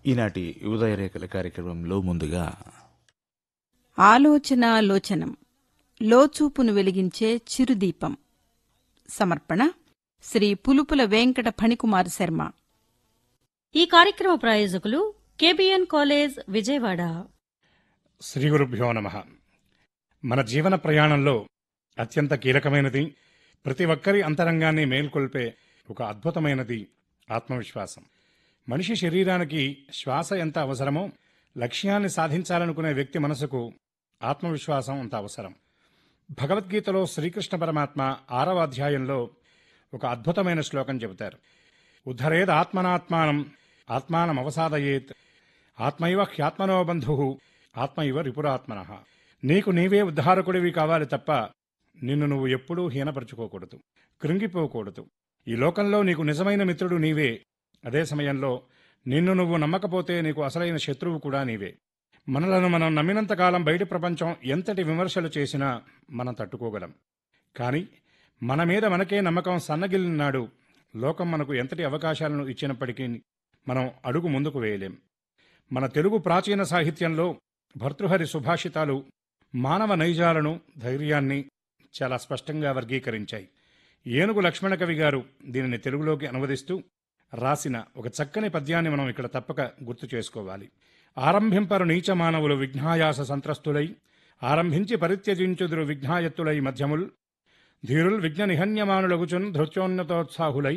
ఈనాటి ఉదయరేఖల కార్యక్రమంలో ముందుగా ఆలోచన లోచనం లోచూపును వెలిగించే చిరుదీపం సమర్పణ శ్రీ పులుపుల వెంకట ఫణికుమార్ శర్మ ఈ కార్యక్రమ ప్రాయోజకులు కేబిఎన్ కాలేజ్ విజయవాడ శ్రీ గురుభ్యో నమ మన జీవన ప్రయాణంలో అత్యంత కీలకమైనది ప్రతి ఒక్కరి అంతరంగాన్ని మేల్కొల్పే ఒక అద్భుతమైనది ఆత్మవిశ్వాసం మనిషి శరీరానికి శ్వాస ఎంత అవసరమో లక్ష్యాన్ని సాధించాలనుకునే వ్యక్తి మనసుకు ఆత్మవిశ్వాసం అంత అవసరం భగవద్గీతలో శ్రీకృష్ణ పరమాత్మ ఆరవ అధ్యాయంలో ఒక అద్భుతమైన శ్లోకం చెబుతారు ఉద్ధరేద్ ఆత్మనాత్మానం ఆత్మానం అవసాదయేత్ ఆత్మైవ హ్యాత్మనో బంధు ఆత్మైవ రిపురాత్మన నీకు నీవే ఉద్ధారకుడివి కావాలి తప్ప నిన్ను నువ్వు ఎప్పుడూ హీనపరచుకోకూడదు కృంగిపోకూడదు ఈ లోకంలో నీకు నిజమైన మిత్రుడు నీవే అదే సమయంలో నిన్ను నువ్వు నమ్మకపోతే నీకు అసలైన శత్రువు కూడా నీవే మనలను మనం నమ్మినంతకాలం బయటి ప్రపంచం ఎంతటి విమర్శలు చేసినా మనం తట్టుకోగలం కానీ మన మీద మనకే నమ్మకం సన్నగిలినాడు లోకం మనకు ఎంతటి అవకాశాలను ఇచ్చినప్పటికీ మనం అడుగు ముందుకు వేయలేం మన తెలుగు ప్రాచీన సాహిత్యంలో భర్తృహరి సుభాషితాలు మానవ నైజాలను ధైర్యాన్ని చాలా స్పష్టంగా వర్గీకరించాయి ఏనుగు లక్ష్మణ కవి గారు దీనిని తెలుగులోకి అనువదిస్తూ రాసిన ఒక చక్కని పద్యాన్ని మనం ఇక్కడ తప్పక గుర్తు చేసుకోవాలి ఆరంభింపరు నీచ మానవులు విఘ్నాయాస సంత్రస్తులై ఆరంభించి పరిత్యజించుదురు విఘ్నాయత్తులై మధ్యముల్ ధీరుల్ విఘ్న నిహన్యమానులగుచున్ ధృత్యోన్నతోత్సాహులై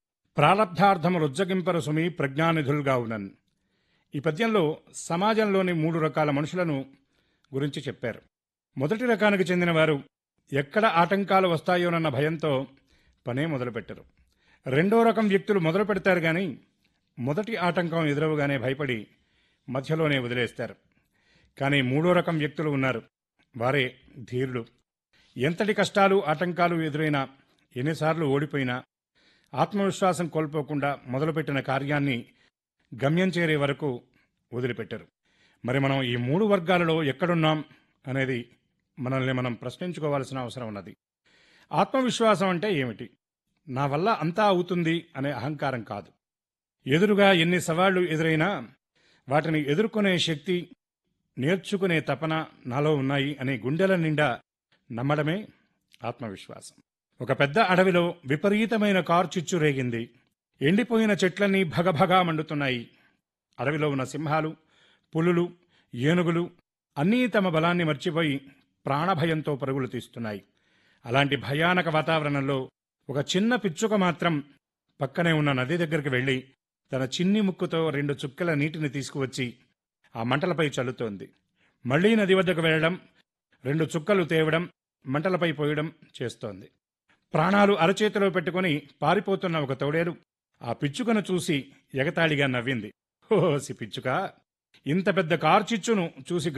ప్రారబ్ధార్థములుజ్జగింపరు సుమి ప్రజ్ఞానిధుల్గావునన్ ఈ పద్యంలో సమాజంలోని మూడు రకాల మనుషులను గురించి చెప్పారు మొదటి రకానికి చెందిన వారు ఎక్కడ ఆటంకాలు వస్తాయోనన్న భయంతో పనే మొదలుపెట్టరు రెండో రకం వ్యక్తులు మొదలు పెడతారు కానీ మొదటి ఆటంకం ఎదురవగానే భయపడి మధ్యలోనే వదిలేస్తారు కానీ మూడో రకం వ్యక్తులు ఉన్నారు వారే ధీరులు ఎంతటి కష్టాలు ఆటంకాలు ఎదురైనా ఎన్నిసార్లు ఓడిపోయినా ఆత్మవిశ్వాసం కోల్పోకుండా మొదలుపెట్టిన కార్యాన్ని గమ్యం చేరే వరకు వదిలిపెట్టరు మరి మనం ఈ మూడు వర్గాలలో ఎక్కడున్నాం అనేది మనల్ని మనం ప్రశ్నించుకోవాల్సిన అవసరం ఉన్నది ఆత్మవిశ్వాసం అంటే ఏమిటి నా వల్ల అంతా అవుతుంది అనే అహంకారం కాదు ఎదురుగా ఎన్ని సవాళ్లు ఎదురైనా వాటిని ఎదుర్కొనే శక్తి నేర్చుకునే తపన నాలో ఉన్నాయి అనే గుండెల నిండా నమ్మడమే ఆత్మవిశ్వాసం ఒక పెద్ద అడవిలో విపరీతమైన కార్చిచ్చు రేగింది ఎండిపోయిన చెట్లన్నీ భగభగా మండుతున్నాయి అడవిలో ఉన్న సింహాలు పులులు ఏనుగులు అన్నీ తమ బలాన్ని మర్చిపోయి ప్రాణభయంతో పరుగులు తీస్తున్నాయి అలాంటి భయానక వాతావరణంలో ఒక చిన్న పిచ్చుక మాత్రం పక్కనే ఉన్న నది దగ్గరికి వెళ్ళి తన చిన్ని ముక్కుతో రెండు చుక్కల నీటిని తీసుకువచ్చి ఆ మంటలపై చల్లుతోంది మళ్లీ నది వద్దకు వెళ్ళడం రెండు చుక్కలు తేవడం మంటలపై పోయడం చేస్తోంది ప్రాణాలు అరచేతిలో పెట్టుకుని పారిపోతున్న ఒక తోడేలు ఆ పిచ్చుకను చూసి ఎగతాళిగా నవ్వింది ఓసి పిచ్చుక ఇంత పెద్ద కార్చిచ్చును చూసి